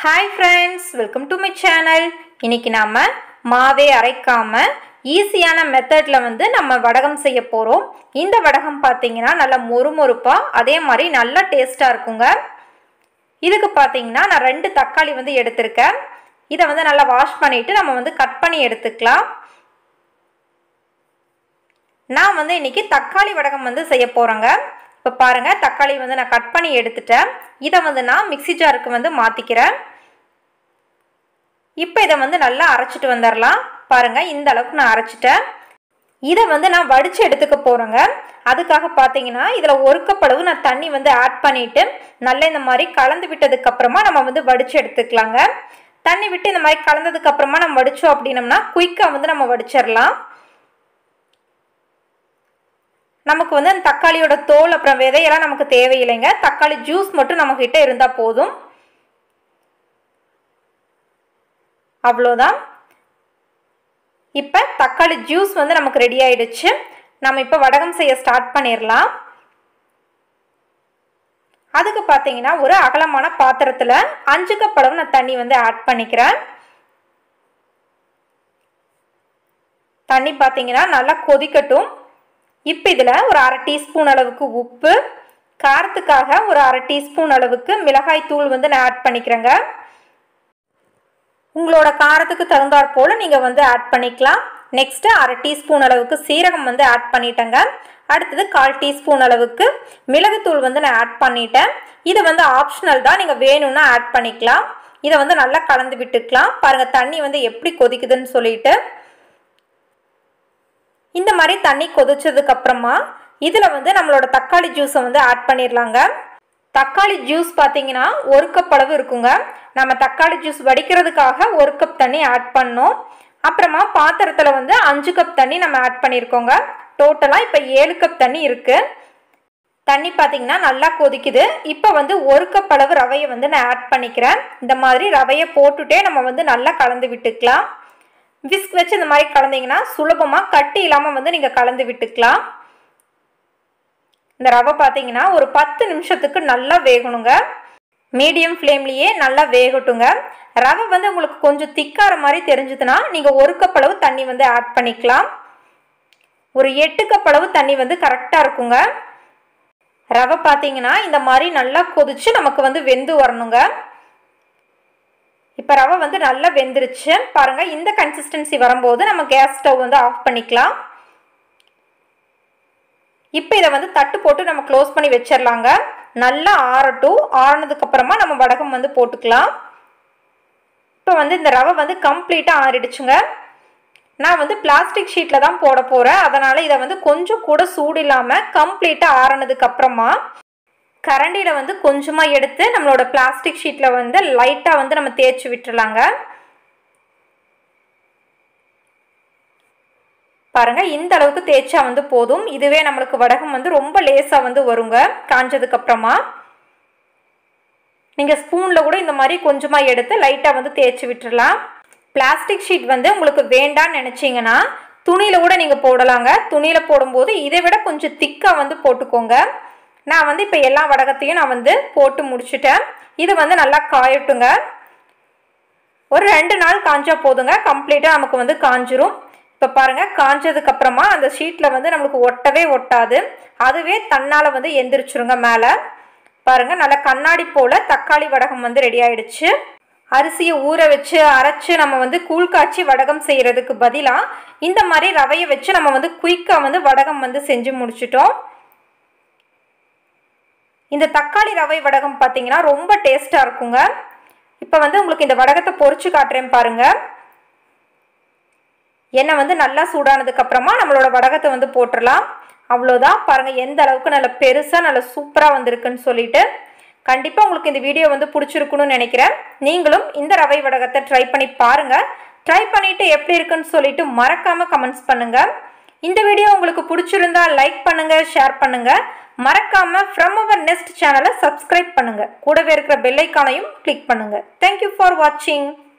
hi friends welcome to my channel இன்னைக்கு நாம மாவே அரைக்காம ஈஸியான மெத்தடில் வந்து நம்ம வடகம் செய்ய போகிறோம் இந்த வடகம் பார்த்தீங்கன்னா நல்லா மொறுமொறுப்பாக அதே மாதிரி நல்லா டேஸ்ட்டாக இருக்குங்க இதுக்கு பார்த்தீங்கன்னா நான் ரெண்டு தக்காளி வந்து எடுத்திருக்கேன் இதை வந்து நல்லா வாஷ் பண்ணிவிட்டு நம்ம வந்து கட் பண்ணி எடுத்துக்கலாம் நான் வந்து இன்னைக்கு தக்காளி வடகம் வந்து செய்ய போகிறேங்க இப்போ பாருங்கள் தக்காளி வந்து நான் கட் பண்ணி எடுத்துட்டேன் இதை வந்து நான் மிக்சி ஜாருக்கு வந்து மாற்றிக்கிறேன் இப்போ இதை வந்து நல்லா அரைச்சிட்டு வந்துடலாம் பாருங்கள் இந்த அளவுக்கு நான் அரைச்சிட்டேன் இதை வந்து நான் வடித்து எடுத்துக்க போகிறேங்க அதுக்காக பார்த்தீங்கன்னா இதில் ஒரு கப் அளவு நான் தண்ணி வந்து ஆட் பண்ணிவிட்டு நல்லா இந்த மாதிரி கலந்து விட்டதுக்கப்புறமா நம்ம வந்து வடித்து எடுத்துக்கலாங்க தண்ணி விட்டு இந்த மாதிரி கலந்ததுக்கப்புறமா நம்ம வடித்தோம் அப்படின்னம்னா குயிக்காக வந்து நம்ம வடிச்சிடலாம் நமக்கு வந்து அந்த தக்காளியோட தோல் அப்புறம் விதையெல்லாம் நமக்கு தேவையில்லைங்க தக்காளி ஜூஸ் மட்டும் நம்மக்கிட்ட இருந்தால் போதும் அவ்வளோதான் இப்போ தக்காளி ஜூஸ் வந்து நமக்கு ரெடி ஆயிடுச்சு நம்ம இப்போ வடகம் செய்ய ஸ்டார்ட் பண்ணிடலாம் அதுக்கு பார்த்தீங்கன்னா ஒரு அகலமான பாத்திரத்தில் அஞ்சு கப் அளவு நான் தண்ணி வந்து ஆட் பண்ணிக்கிறேன் தண்ணி பார்த்தீங்கன்னா நல்லா கொதிக்கட்டும் இப்போ இதில் ஒரு அரை டீஸ்பூன் அளவுக்கு உப்பு காரத்துக்காக ஒரு அரை டீஸ்பூன் அளவுக்கு மிளகாய் தூள் வந்து நான் ஆட் பண்ணிக்கிறேங்க உங்களோட காரத்துக்கு தகுந்தாற் போல் நீங்கள் வந்து ஆட் பண்ணிக்கலாம் நெக்ஸ்ட்டு அரை டீஸ்பூன் அளவுக்கு சீரகம் வந்து ஆட் பண்ணிட்டேங்க அடுத்தது கால் டீஸ்பூன் அளவுக்கு மிளகுத்தூள் வந்து நான் ஆட் பண்ணிட்டேன் இது வந்து ஆப்ஷனல் தான் நீங்கள் வேணும்னா ஆட் பண்ணிக்கலாம் இதை வந்து நல்லா கலந்து விட்டுக்கலாம் பாருங்கள் தண்ணி வந்து எப்படி கொதிக்குதுன்னு சொல்லிட்டு இந்த மாதிரி தண்ணி கொதிச்சதுக்கு அப்புறமா இதில் வந்து நம்மளோட தக்காளி ஜூஸை வந்து ஆட் பண்ணிடலாங்க தக்காளி ஜூஸ் பார்த்தீங்கன்னா ஒரு கப் அளவு இருக்குங்க நம்ம தக்காளி ஜூஸ் வடிக்கிறதுக்காக ஒரு கப் தண்ணி ஆட் பண்ணோம் அப்புறமா பாத்திரத்தில் வந்து அஞ்சு கப் தண்ணி நம்ம ஆட் பண்ணியிருக்கோங்க டோட்டலாக இப்போ ஏழு கப் தண்ணி இருக்குது தண்ணி பார்த்தீங்கன்னா நல்லா கொதிக்குது இப்போ வந்து ஒரு கப் அளவு ரவையை வந்து நான் ஆட் பண்ணிக்கிறேன் இந்த மாதிரி ரவையை போட்டுட்டே நம்ம வந்து நல்லா கலந்து விட்டுக்கலாம் விஸ்க் வச்சு இந்த மாதிரி கலந்தீங்கன்னா சுலபமாக கட்டி இல்லாமல் வந்து நீங்கள் கலந்து விட்டுக்கலாம் இந்த ரவை பார்த்தீங்கன்னா ஒரு பத்து நிமிஷத்துக்கு நல்லா வேகணுங்க மீடியம் ஃப்ளேம்லேயே நல்லா வேகட்டுங்க ரவை வந்து உங்களுக்கு கொஞ்சம் திக்கார மாதிரி தெரிஞ்சதுன்னா நீங்கள் ஒரு கப் அளவு தண்ணி வந்து ஆட் பண்ணிக்கலாம் ஒரு எட்டு கப் அளவு தண்ணி வந்து கரெக்டாக இருக்குங்க ரவை பார்த்தீங்கன்னா இந்த மாதிரி நல்லா கொதிச்சு நமக்கு வந்து வெந்து வரணுங்க இப்போ ரவை வந்து நல்லா வெந்துருச்சு பாருங்கள் இந்த கன்சிஸ்டன்சி வரும்போது நம்ம கேஸ் ஸ்டவ் வந்து ஆஃப் பண்ணிக்கலாம் இப்போ இதை வந்து தட்டு போட்டு நம்ம க்ளோஸ் பண்ணி வச்சிடலாங்க நல்லா ஆறட்டும் ஆறினதுக்கப்புறமா நம்ம வடகம் வந்து போட்டுக்கலாம் இப்போ வந்து இந்த ரவை வந்து கம்ப்ளீட்டாக ஆறிடுச்சுங்க நான் வந்து பிளாஸ்டிக் ஷீட்டில் தான் போட போகிறேன் அதனால் இதை வந்து கொஞ்சம் கூட சூடு இல்லாமல் கம்ப்ளீட்டாக ஆறினதுக்கப்புறமா கரண்டியில் வந்து கொஞ்சமாக எடுத்து நம்மளோட பிளாஸ்டிக் ஷீட்டில் வந்து லைட்டாக வந்து நம்ம தேய்ச்சி விட்டுறலாங்க பாருங்கள் இந்த அளவுக்கு தேய்ச்சா வந்து போதும் இதுவே நம்மளுக்கு வடகம் வந்து ரொம்ப லேசாக வந்து வருங்க காஞ்சதுக்கப்புறமா நீங்கள் ஸ்பூனில் கூட இந்த மாதிரி கொஞ்சமாக எடுத்து லைட்டாக வந்து தேய்ச்சி விட்டுறலாம் பிளாஸ்டிக் ஷீட் வந்து உங்களுக்கு வேண்டான்னு நினச்சிங்கன்னா துணியில் கூட நீங்கள் போடலாங்க துணியில் போடும்போது இதை விட கொஞ்சம் திக்காக வந்து போட்டுக்கோங்க நான் வந்து இப்போ எல்லா வடகத்தையும் நான் வந்து போட்டு முடிச்சுட்டேன் இது வந்து நல்லா காயட்டுங்க ஒரு ரெண்டு நாள் காஞ்சா போதுங்க கம்ப்ளீட்டாக நமக்கு வந்து காஞ்சிரும் இப்போ பாருங்கள் காஞ்சதுக்கப்புறமா அந்த ஷீட்டில் வந்து நம்மளுக்கு ஒட்டவே ஒட்டாது அதுவே தன்னால் வந்து எந்திரிச்சிருங்க மேலே பாருங்கள் நல்லா கண்ணாடி போல் தக்காளி வடகம் வந்து ரெடி ஆயிடுச்சு அரிசியை ஊற வச்சு அரைச்சி நம்ம வந்து கூழ் காய்ச்சி வடகம் செய்கிறதுக்கு பதிலாக இந்த மாதிரி ரவையை வச்சு நம்ம வந்து குயிக்காக வந்து வடகம் வந்து செஞ்சு முடிச்சிட்டோம் இந்த தக்காளி ரவை வடகம் பார்த்தீங்கன்னா ரொம்ப டேஸ்ட்டாக இருக்குங்க இப்போ வந்து உங்களுக்கு இந்த வடகத்தை பொறிச்சு காட்டுறேன் பாருங்கள் எண்ணெய் வந்து நல்லா சூடானதுக்கப்புறமா நம்மளோட வடகத்தை வந்து போட்டுடலாம் அவ்வளோதான் பாருங்கள் எந்த அளவுக்கு நல்ல பெருசாக நல்ல சூப்பராக வந்திருக்குன்னு சொல்லிட்டு கண்டிப்பாக உங்களுக்கு இந்த வீடியோ வந்து பிடிச்சிருக்குன்னு நினைக்கிறேன் நீங்களும் இந்த ரவை வடகத்தை ட்ரை பண்ணி பாருங்கள் ட்ரை பண்ணிவிட்டு எப்படி இருக்குன்னு சொல்லிட்டு மறக்காமல் கமெண்ட்ஸ் பண்ணுங்கள் இந்த வீடியோ உங்களுக்கு பிடிச்சிருந்தா லைக் பண்ணுங்கள் ஷேர் பண்ணுங்கள் மறக்காமல் ஃப்ரம் அவர் நெக்ஸ்ட் சேனலை சப்ஸ்கிரைப் பண்ணுங்கள் கூடவே இருக்கிற பெல்லைக்கானையும் கிளிக் பண்ணுங்கள் தேங்க்யூ ஃபார் வாட்சிங்